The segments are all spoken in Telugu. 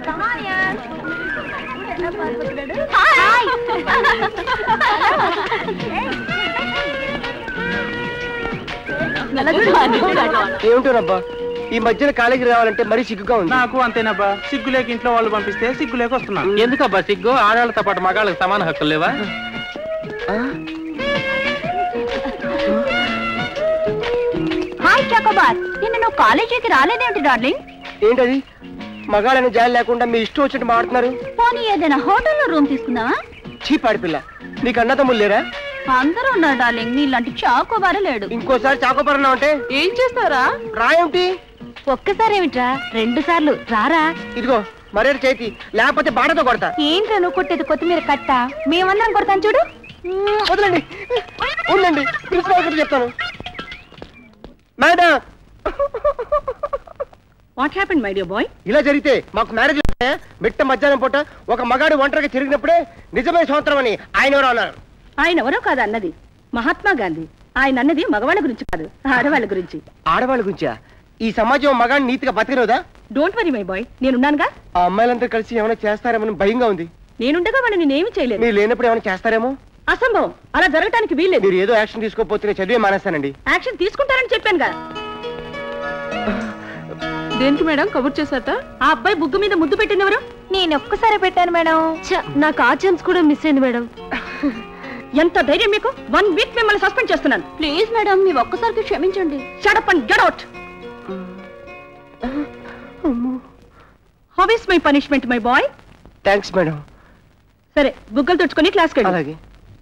ఏమిటోనబ్బా ఈ మధ్యన కాలేజీకి రావాలంటే మరీ సిగ్గుగా ఉంది నాకు అంతేనబ్బా సిగ్గు లేక ఇంట్లో వాళ్ళు పంపిస్తే సిగ్గు లేక వస్తున్నాను ఎందుకబ్బా సిగ్గు ఆడవాళ్ళతో పాటు మగాళ్ళకి సమాన హక్కులు లేవా హాయ్ చకోబార్ నిన్న నువ్వు కాలేజీకి రాలేదేంటి డార్లింగ్ ఏంటది మగాళ్ళని జాలి లేకుండా మీ ఇష్టం వచ్చినట్టు మాడుతున్నారు పోనీ ఏదైనా హోటల్లో రూమ్ తీసుకుందామా చీ పాడిపిల్ల నీకు అన్నదమ్ములు లేరా అందరూ ఉన్నారు డార్లింగ్ నీలాంటి చాకోబారు లేడు ఇంకోసారి చాకోపరన్నా అంటే ఏం చేస్తారా రాయేమిటి ఒక్కసారి ఏమిట్రా రెండు సార్లు రారా ఇదిగో మరేడు చేతి లేకపోతే బాడతో కొడతా ఏంట్రా నువ్వు కొట్టేది కొత్తిమీర కట్ట మేమందరం కొడతాను చూడు వదలండి ఉండండి ప్రిన్సిపాల్ గారికి చెప్తాను madam what happen my dear boy ఇలా జరిగితే మాకు మ్యారేజ్ అవుతాయా? మిట్ట మధ్యాహ్నం పూట ఒక మగాడు ఒంటరిగా తిరిగినప్పుడే నిజమే సంవత్సరం అని ఆయన ఎవరో అన్నారు ఆయన ఎవరో కాదు అన్నది మహాత్మా గాంధీ ఆయన అన్నది మగవాళ్ళ గురించి కాదు ఆడవాళ్ళ గురించి ఆడవాళ్ళ గురించా ఈ సమాజం మగాడిని నీతిగా బతికినోదా డోంట్ వరీ మై బాయ్ నేనున్నానుగా ఆ అమ్మాయిలంతా కలిసి ఏమైనా చేస్తారేమో భయంగా ఉంది నేనుండగా వాడిని నేనేమి చేయలేదు మీరు లేనప్పుడు ఏమైనా చేస్తారేమో అసంభవం అలా జరగటానికి వీల్లేదు మీరు ఏదో యాక్షన్ తీసుకోకపోతే నేను చదివే మానేస్తానండి యాక్షన్ తీసుకుంటారని చెప్పాను కదా దేనికి మేడం కబుర్ చేశాట ఆ అబ్బాయి బుగ్గు మీద ముద్దు పెట్టింది ఎవరు నేను ఒక్కసారి పెట్టాను మేడం నాకు ఆ ఛాన్స్ కూడా మిస్ అయింది మేడం ఎంత ధైర్యం మీకు వన్ వీక్ మిమ్మల్ని సస్పెండ్ చేస్తున్నాను ప్లీజ్ మేడం మీ ఒక్కసారికి క్షమించండి shut up and get out how is my punishment my boy thanks madam సరే బుగ్గలు తుడుచుకొని క్లాస్కి వెళ్ళి అలాగే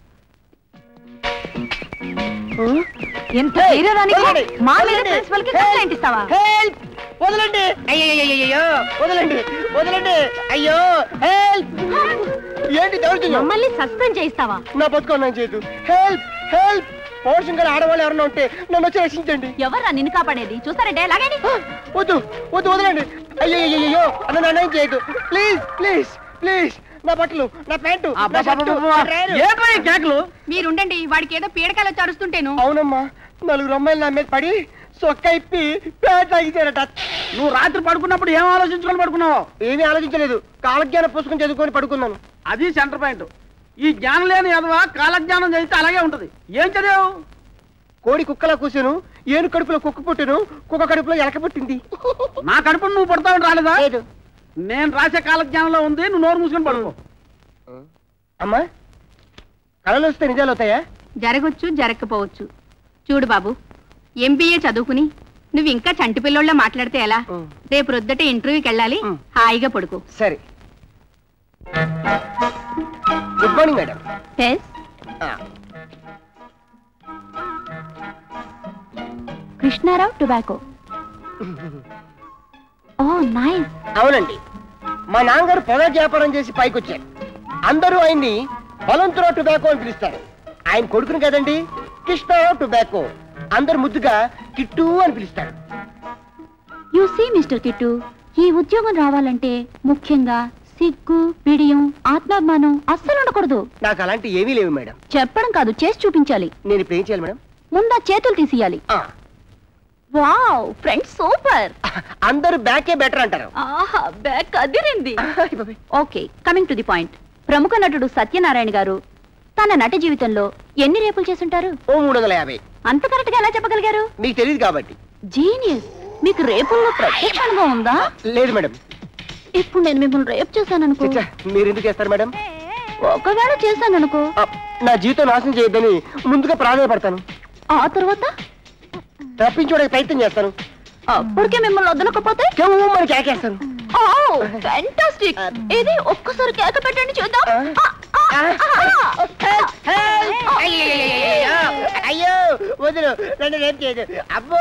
ఎంత ధైర్యానికి మా మీద ప్రిన్సిపల్ కి కంప్లైంట్ ఇస్తావా హెల్ప్ వదలండి అయ్యో వదలండి వదలండి అయ్యో హెల్ప్ ఏంటి దౌర్జన్యం మమ్మల్ని సస్పెండ్ చేయిస్తావా నా బతుకున్నాను చేతు హెల్ప్ హెల్ప్ పౌరుషం గల ఆడవాళ్ళు ఎవరన్నా ఉంటే నన్ను వచ్చి రక్షించండి ఎవర్రా నిన్ను కాపాడేది చూస్తారంటే లాగండి వద్దు వద్దు వదలండి అయ్యో అయ్యో నన్ను అన్యాయం చేయదు ప్లీజ్ ప్లీజ్ ప్లీజ్ నా బట్టలు నా ప్యాంటు నా షర్టు, నా డ్రైయరు. కేకలు మీరుండండి వాడికి ఏదో పీడకలు వచ్చి అరుస్తుంటేను అవునమ్మా నలుగురు అమ్మాయిలు నా మీద పడి సొక్క ఇప్పి ప్యాంట్ లాగించారట నువ్వు రాత్రి పడుకున్నప్పుడు ఏం ఆలోచించుకొని పడుకున్నావు ఏమీ ఆలోచించలేదు కాలజ్ఞాన పుస్తకం చదువుకొని పడుకున్నాను అది సెంటర్ పాయింట్ ఈ జ్ఞానం లేని ఎదవ కాలజ్ఞానం చేస్తే అలాగే ఉంటది ఏం చదివావు కోడి కుక్కలా కూసాను ఏను కడుపులో కుక్క పుట్టాను కుక్క కడుపులో ఎలక పుట్టింది నా కడుపును నువ్వు పడతావని రాలేదా లేదు నేను రాసే కాలజ్ఞానంలో ఉంది నువ్వు నోరు మూసుకొని పడుకో అమ్మా కళలు వస్తే నిజాలు అవుతాయా జరగొచ్చు జరగకపోవచ్చు చూడు బాబు ఎంబీఏ చదువుకుని నువ్వు ఇంకా చంటి పిల్లోళ్ళ మాట్లాడితే ఎలా ఉం. రేపు రొద్దట ఇంటర్వ్యూకి వెళ్ళాలి ఉం. హాయిగా పడుకో సరే good morning madam yes Krishnarao tobacco oh nice అవునండి మా నాన్నగారు పొల వ్యాపారం చేసి పైకి వచ్చారు అందరూ ఆయన్ని బలంతురావు టొబాకో అని పిలుస్తారు ఆయన కొడుకుని కదండి కృష్ణారావు టొబాకో అందరు ముద్దుగా కిట్టు అని పిలుస్తారు యు సీ మిస్టర్ కిట్టు ఈ ఉద్యోగం రావాలంటే ముఖ్యంగా సిగ్గు బిడియం ఆత్మాభిమానం అస్సలు ఉండకూడదు నాకు అలాంటి ఏమీ లేవు మేడం చెప్పడం కాదు చేసి చూపించాలి నేను ఇప్పుడు ఏం చేయాలి మేడం ముందా చేతులు తీసియాలి ఆ, వావ్ ఫ్రెండ్స్ సూపర్ అందరూ బ్యాకే బెటర్ అంటారు ఆహా బ్యాక్ అదిరింది అయ్ బాబోయ్. Okay coming to the point ప్రముఖ నటుడు సత్యనారాయణ గారు తన నట జీవితంలో ఎన్ని రేపులు చేసుంటారు ఓ మూడు వందల యాభై అంత కరెక్ట్ గా ఎలా చెప్పగలిగారు మీకు తెలియదు కాబట్టి జీనియస్ మీకు రేపుల్లో ప్రత్యక్ష అనుభవం ఉందా లేదు మేడం ఇప్పుడు నేను మిమ్మల్ని రేపు చేశాను అనుకో చచ్చా, మీరు ఎందుకు చేస్తారు మేడం ఒకవేళ చేశాను అనుకో ఆ, నా జీవితం నాశనం చేయొద్దని ముందుగా ప్రాధాన్యపడతాను ఆ తర్వాత తప్పించుకోవడానికి ప్రయత్నం చేస్తాను అప్పటికే మిమ్మల్ని వదలకపోతే మరి కేకేస్తాను ఓ ఫ్యాంటాస్టిక్ ఇది ఒక్కసారి కేక పెట్టండి చూద్దాం ఆ, ఆ, ఆ, ఆ. అయ్యో అయ్యో వదులు నన్ను రేపు చేయదు అబ్బో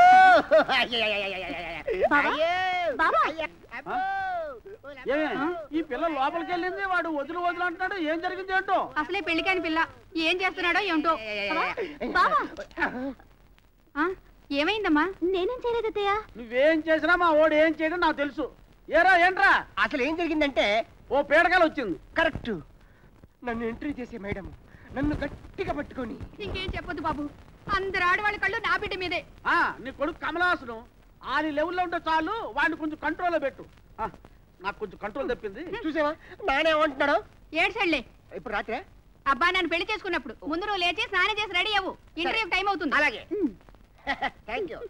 బాబా, బాబా. అబ్బో ఏమే ఈ పిల్ల లోపలికి వెళ్ళింది వాడు వదులు వదులు అంటున్నాడు ఏం జరిగింది ఏంటో అసలే పెళ్లి కాని పిల్ల ఏం చేస్తున్నాడో ఏమిటో బావా. ఆ, ఏమైందమ్మా నేనేం చేయలేదు అత్తయ్య నువ్వేం చేసినా మా ఓడు ఏం చేయడం నాకు తెలుసు ఏరా ఏంట్రా అసలు ఏం జరిగిందంటే ఓ పీడకలు వచ్చింది కరెక్ట్ నన్ను ఎంట్రీ చేసే మేడం నన్ను గట్టిగా పట్టుకొని ఇంకేం చెప్పొద్దు బాబు అందరు ఆడవాళ్ళ కళ్ళు నా బిడ్డ మీదే ఆ నీ కొడుకు కమలాసును ఆని లెవెల్లో ఉంటే చాలు వాడిని కొంచెం కంట్రోల్లో పెట్టు ఆ, నాకు కొంచెం కంట్రోల్ తప్పింది చూసావా నానేమంటున్నాడు ఏడ్సండి ఇప్పుడు రాత్రే అబ్బా నన్ను పెళ్లి చేసుకున్నప్పుడు ముందు నువ్వు లేచి స్నానం చేసి రెడీ అవ్వు ఇంటర్వ్యూ టైం అవుతుంది అలాగే థ్యాంక్ యూ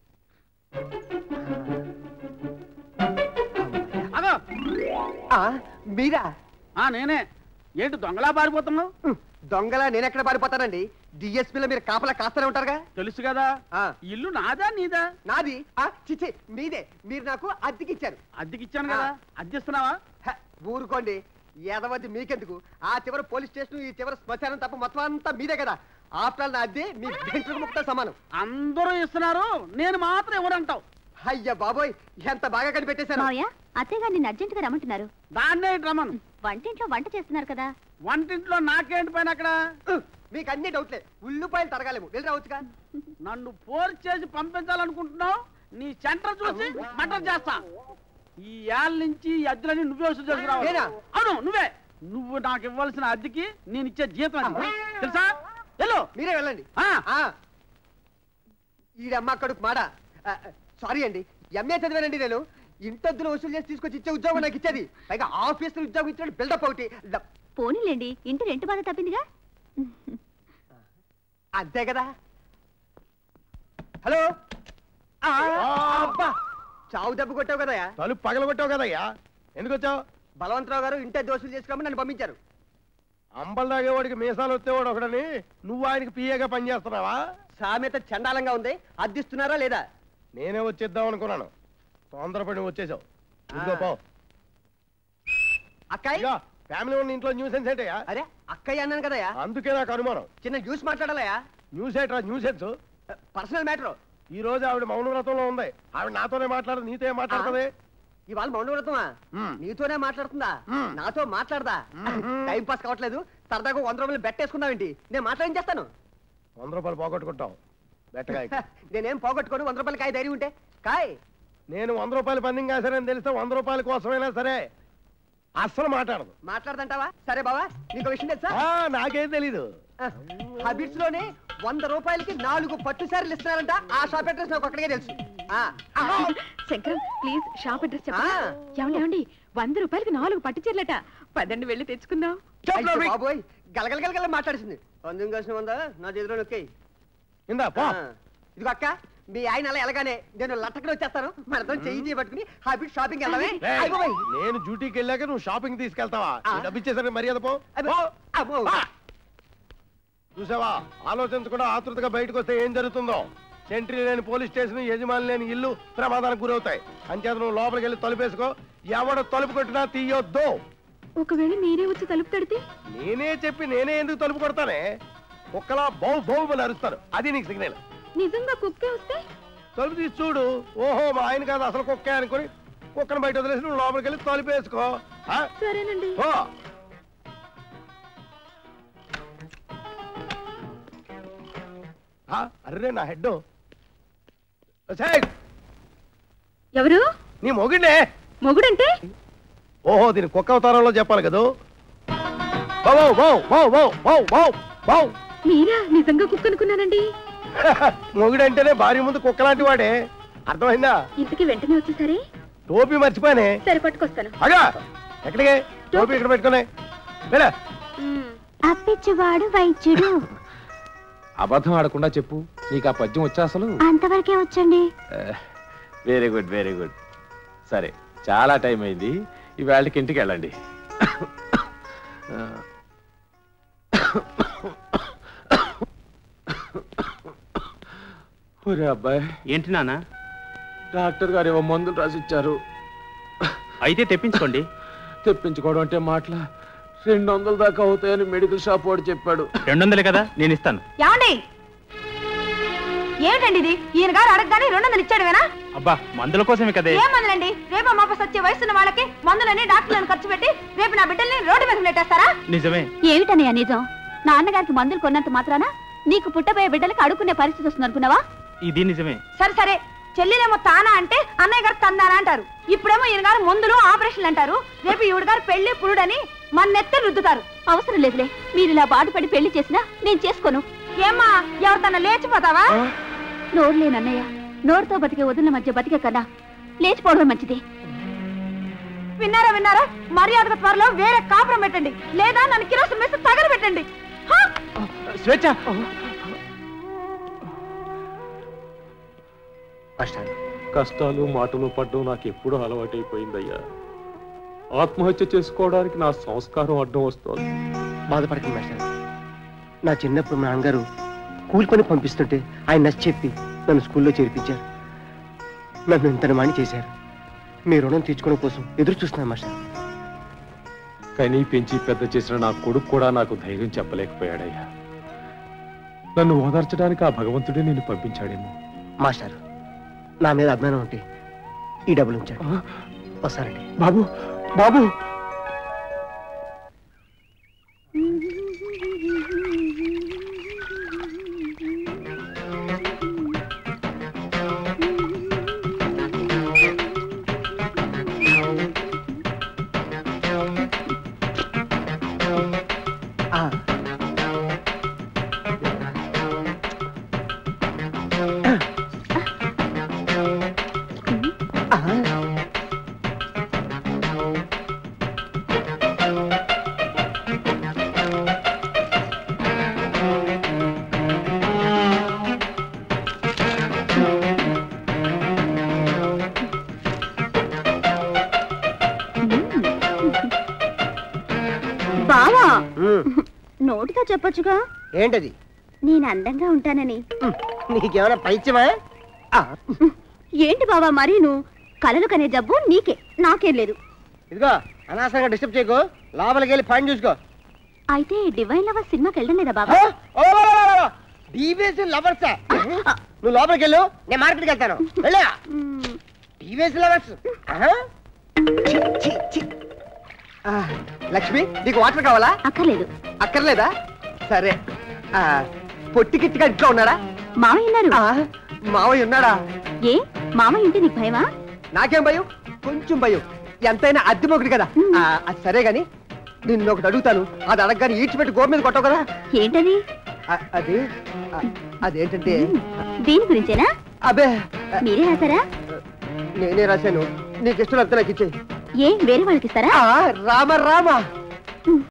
అదో మీరా ఆ నేనే ఏంటి దొంగలా పారిపోతున్నావు దొంగలా నేను ఎక్కడ పారిపోతానండి డిఎస్పీలో మీరు కాపలా కాస్తూనే ఉంటారుగా తెలుసు కదా ఆ. ఇల్లు నాదా నీదా నాది ఆ, చిచ్చి మీదే మీరు నాకు అద్దెకిచ్చారు అద్దెకిచ్చాను కదా అద్దెస్తున్నావా హ, ఊరుకోండి ఎదవది మీకెందుకు ఆ చివరి పోలీస్ స్టేషన్ ఈ చివరి శ్మశానం తప్ప మొత్తం అంతా మీదే కదా ఆఫ్టర్ ఆల్ నా అద్దె మీ బెంట్లకు ముక్త సమానం అందరూ ఇస్తున్నారు నేను మాత్రం ఎవరంటావు అయ్య బాబోయ్ ఎంత బాగా కనిపెట్టేశారు మావయ్య అత్తయ్య గారు నిన్ను అర్జెంట్ గా రమ్మంటున్నారు దాన్నే రమన్ వంటింట్లో వంట చేస్తున్నారు కదా వంటింట్లో నాకేంటి పైన అక్కడ ఉహ్, మీకు అన్ని డౌట్లే ఉల్లిపాయలు తరగాలేము వెళ్ళి రావచ్చుగా నన్ను ఫోర్స్ చేసి పంపించాలనుకుంటున్నావు నీ సెంటర్ చూసి మటర్ చేస్తా ఈ ఏళ్ళ నుంచి ఈ అద్దెలని నువ్వే వసూలు చేసుకురావాలి నేనా? అవును నువ్వే నువ్వు నాకు ఇవ్వాల్సిన అద్దెకి నేను ఇచ్చే జీతం అది తెలుసా వెళ్ళు మీరే వెళ్ళండి ఆ, ఆ ఈడమ్మ కడుపు మాడ సారీ అండి ఎంఏ చదివానండి నేను ఇంటద్దులు వసూలు చేసి తీసుకొచ్చి ఇచ్చే ఉద్యోగం నాకు ఇచ్చేది పైగా ఆఫీసులో ఉద్యోగం ఇచ్చాడు బిల్డప్ ఒకటి ద- పోనీలేండి ఇంటి రెంట్ బాధ తప్పిందిగా అంతే కదా హలో ఆ, అబ్బా చావు దెబ్బ కొట్టావు కదయా తలుపు పగలగొట్టావు కదయ్యా ఎందుకు వచ్చావు బలవంతరావు గారు ఇంటి దోషులు చేసుకోమని నన్ను పంపించారు అంబల్ తాగేవాడికి మీసాలు వచ్చేవాడు ఒకడని నువ్వు ఆయనకి పిఏగా పనిచేస్తున్నావా సామెత చండాలంగా ఉంది అద్దిస్తున్నారా లేదా నేనే వచ్చేద్దాం అనుకున్నాను తొందరపడి వచ్చేసావు ఇదిగో పో అక్కయ్య ఇదిగో, ఫ్యామిలీ ఉన్న ఇంట్లో న్యూస్ ఏంటయ్యా అరే అక్కయ్య అన్నాను కదయా అందుకే నాకు అనుమానం చిన్న జ్యూస్ మాట్లాడాలయా న్యూస్ ఏట్రా న్యూస్ ఎట్స్ పర్సనల్ మ్యాటర్ ఈ రోజు ఆవిడ మౌన వ్రతంలో ఉంది ఆవిడ నాతోనే మాట్లాడదు నీతో ఏం మాట్లాడుతుంది ఇవాళ మౌనవ్రతమా మ్మ్. నీతోనే మాట్లాడుతుందా మ్మ్. నాతో మాట్లాడదా మ్మ్. టైం పాస్ కావట్లేదు సరదాగా వంద రూపాయలు బెట్టేసుకున్నావేంటి నేను మాట్లాడి చేస్తాను వంద రూపాయలు పోగొట్టుకుంటావు బెట్టగా నేనేం పోగొట్టుకోను వంద రూపాయలు కాయ ధైర్యం ఉంటే కాయ్ నేను వంద రూపాయలు పందెం కాశానని తెలిస్తే వంద రూపాయల కోసమైనా సరే అస్సలు మాట్లాడదు మాట్లాడదంటావా సరే బావా నీకు విషయం తెలుసా ఆ, నాకేం తెలీదు హబిట్స్ లోనే వంద రూపాయలకి నాలుగు పట్టు సారీలు ఇస్తున్నారంట ఆ షాప్ అడ్రస్ నాకు ఒక్కడికే తెలుసు ఆ, ఆ, శంకరం ప్లీజ్ షాప్ అడ్రస్ ఆ. చెప్పండి ఏమండి ఏమండి వంద రూపాయలకి నాలుగు పట్టు చీరలట పదండి వెళ్ళి తెచ్చుకుందాం అయ్యో బాబోయ్ గలగల గలగల మాట్లాడుతుంది అందం కలిసిన ఉందా నా చేతిలో నొక్కాయి ఇందా పో ఇదిగో అక్క మీ ఆయన అలా ఎలాగానే నేను లట్టకడ వచ్చేస్తాను మనతో చెయ్యి చేయి పట్టుకుని హాబిట్ షాపింగ్ వెళ్దామే రేయ్, అయ్య బాబోయ్. నేను డ్యూటీకి వెళ్ళాక నువ్వు షాపింగ్ తీసుకెళ్తావా ఆ. నీ డబ్బు ఇచ్చేసరికి మర్యాద పో అబ్బో, పో. అబ్బో. పా. చూసావా ఆలోచించకుండా ఆతృతగా బయటకు వస్తే ఏం జరుగుతుందో సెంట్రీ లేని పోలీస్ స్టేషన్ యజమాని లేని ఇల్లు ప్రమాదానికి గురవుతాయి అంచేత నువ్వు లోపలికి వెళ్ళి తలుపేసుకో ఎవడ తలుపు కొట్టినా తీయొద్దు ఒకవేళ మీరే వచ్చి తలుపు తడితే నేనే చెప్పి నేనే ఎందుకు తలుపు కొడతానే కుక్కలా బౌ బౌ అని అరుస్తాను అది నీకు సిగ్నల్ నిజంగా కుక్కే వస్తే తలుపు తీసి చూడు ఓహో మా ఆయన కాదు అసలు కుక్కే అనుకుని కుక్కను బయట వదిలేసి నువ్వు లోపలికి వెళ్ళి తలుపు వేసుకో ఆ? సరేనండి ఓ ఆ, అర్రే నా హెడ్ ఎవరు నీ మొగిడే మొగుడంటే ఓహో దీని కుక్క అవతారంలో చెప్పాలి కదా wow, wow, wow, wow, wow, wow, wow. మీరా నిజంగా కుక్క అనుకున్నానండి మొగుడంటేనే భార్య ముందు కుక్క లాంటి వాడే అర్థమైందా ఇంటికి వెంటనే వచ్చేసరే టోపీ మర్చిపోయానే సరే పట్టుకొస్తాను అగా ఎక్కడికి టోపీ ఇక్కడ పెట్టుకునే వెళ్ళ అప్పిచ్చువాడు వైద్యుడు అబద్ధం ఆడకుండా చెప్పు నీకు ఆ పద్యం వచ్చా అసలు అంతవరకే వచ్చండి వెరీ గుడ్ వెరీ గుడ్ సరే చాలా టైం అయింది ఇవాళకి ఇంటికి వెళ్ళండి ఒరే అబ్బాయి ఏంటి నాన్న డాక్టర్ గారు ఏవో మందులు రాసిచ్చారు అయితే తెప్పించుకోండి తెప్పించుకోవడం అంటే మాటల రెండు వందల దాకా అవుతాయని మెడికల్ షాప్ వాడు చెప్పాడు రెండు వందలే కదా నేను ఇస్తాను ఏమండి ఏమిటండి ఇది ఈయన గారు అడగగానే రెండు వందలు ఇచ్చాడు వేనా అబ్బా మందుల కోసమే కదే ఏం మందులండి రేపు మాపస్ వచ్చే వయసున్న వాళ్ళకి మందులని డాక్టర్లను ఖర్చు పెట్టి రేపు నా బిడ్డల్ని రోడ్డు మీద నెట్టేస్తారా నిజమే ఏమిటనయ్య నిజం నాన్నగారికి మందులు కొన్నంత మాత్రాన నీకు పుట్టబోయే బిడ్డలకు అడుక్కునే పరిస్థితి వస్తుంది అనుకున్నావా ఇది నిజమే సరే సరే చెల్లెలేమో తానా అంటే అన్నయ్య గారు తందానా అంటారు ఇప్పుడేమో ఈయన గారు మందులు ఆపరేషన్లు అంటారు రేపు ఈవిడ గారు పెళ్లి పురుడని మన నెత్త రుద్దుతారు అవసరం లేదులే మీరు ఇలా బాధపడి పెళ్లి చేసినా నేను చేసుకోను ఏమ్మా ఎవరితన్నా లేచిపోతావా నోరు లేనన్నయ్య నోరుతో బతికే వదిలిన మధ్య బతికే కదా లేచిపోవడం మంచిది విన్నారా విన్నారా మర్యాదగా త్వరలో వేరే కాపురం పెట్టండి లేదా నన్ను కిరోసిన్ వేసి తగలబెట్టండి హా! స్వేచ్ఛ మాస్టర్ కష్టాలు మాటలు పడ్డం నాకు ఎప్పుడూ అలవాటైపోయిందయ్యా ఆత్మహత్య చేసుకోవడానికి నా సంస్కారం అడ్డం వస్తుంది బాధపడకండి మాస్టర్ నా చిన్నప్పుడు మా నాన్నగారు కూలి పని పంపిస్తుంటే ఆయన నచ్చి చెప్పి నన్ను స్కూల్లో చేర్పించారు నన్ను ఇంత మాని చేశారు మీ రుణం తీర్చుకోవడం కోసం ఎదురు చూస్తున్నాను మాస్టర్ కనీ పెంచి పెద్ద చేసిన నా కొడుకు కూడా నాకు ధైర్యం చెప్పలేకపోయాడయ్యా నన్ను ఓదార్చడానికి ఆ భగవంతుడే నిన్ను పంపించాడేమో మాస్టర్ నా మీద అభిమానం ఉంటే ఈ డబ్బులు ఉంచాడు వస్తానండి బాబు బాబు ఆ. ఆ. బావా ఉమ్. నోటితో చెప్పొచ్చుగా ఏంటది నేను అందంగా ఉంటానని ఉమ్. నీకేమైనా పైత్యమా ఆ. ఏంటి బావా మరీ నువ్వు కలలు కనే జబ్బు నీకే నాకేం లేదు ఇదిగో అనవసరంగా డిస్టర్బ్ చేయకు లోపలికి వెళ్ళి పని చూసుకో అయితే డివైన్ లవర్ సినిమాకి వెళ్ళడం లేదా బాబా టీవీఎస్ లవర్సా నువ్వు లోపలికి వెళ్ళు నేను మార్కెట్కి వెళ్తాను వెళ్ళా టీవీఎస్ లవర్స్ లక్ష్మి నీకు వాటర్ కావాలా అక్కర్లేదు అక్కర్లేదా సరే ఆ, పొట్టి కిట్టిగా ఇంట్లో ఉన్నాడా మామయ్య ఉన్నారు ఆ, మావయ్య ఉన్నాడా ఏ మామయ్య ఉంటే నీకు భయమా నాకేం భయం కొంచెం భయం ఎంతైనా అద్దె మొగుడు కదా ఆ, అది సరే గాని నిన్ను ఒకటి అడుగుతాను అది అడగగానే ఈడ్చిపెట్టి గోడ మీద కొట్టవు కదా ఏంటది ఆ, అది ఆ, అదేంటంటే దీని గురించేనా అబే మీరే రాశారా నేనే రాశాను నీకు ఇష్టం నాకు ఇచ్చేయి ఏ వేరే వాళ్ళకి ఇస్తారా రామ రామ